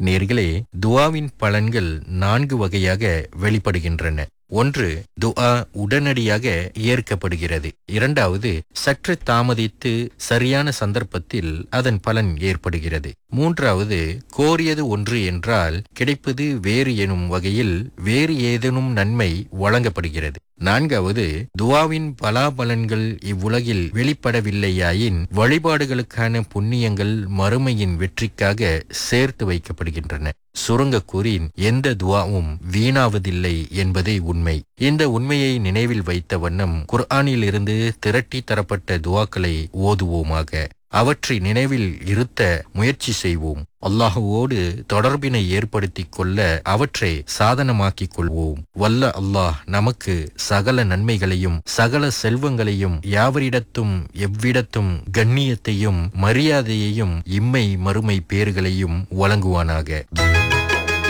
நேர்களே துஆவின் பலன்கள் நான்கு வகையாக வெளிப்படுகின்றன ஒன்று துஆ உடனடியாக ஏற்கப்படுகிறது இரண்டாவது சற்று தாமதித்து சரியான சந்தர்ப்பத்தில் அதன் பலன் ஏற்படுகிறது மூன்றாவது கோரியது ஒன்று என்றால் கிடைப்பது வேறு எனும் வகையில் வேறு ஏதேனும் நன்மை வழங்கப்படுகிறது நான்காவது துவாவின் பலாபலன்கள் இவ்வுலகில் வெளிப்படவில்லையாயின் வழிபாடுகளுக்கான புண்ணியங்கள் மறுமையின் வெற்றிக்காக சேர்த்து வைக்கப்படுகின்றன சுருங்க கூறின் எந்த துவாவும் வீணாவதில்லை என்பதே உண்மை இந்த உண்மையை நினைவில் வைத்த வண்ணம் குர்ஆனில் இருந்து திரட்டி தரப்பட்ட துவாக்களை ஓதுவோமாக அவற்றை நினைவில் இருத்த முயற்சி செய்வோம் அல்லாஹுவோடு தொடர்பினை ஏற்படுத்திக் கொள்ள அவற்றை சாதனமாக்கிக் கொள்வோம் வல்ல அல்லாஹ் நமக்கு சகல நன்மைகளையும் சகல செல்வங்களையும் யாவரிடத்தும் எவ்விடத்தும் கண்ணியத்தையும் மரியாதையையும் இம்மை மறுமை பேறுகளையும் வழங்குவானாக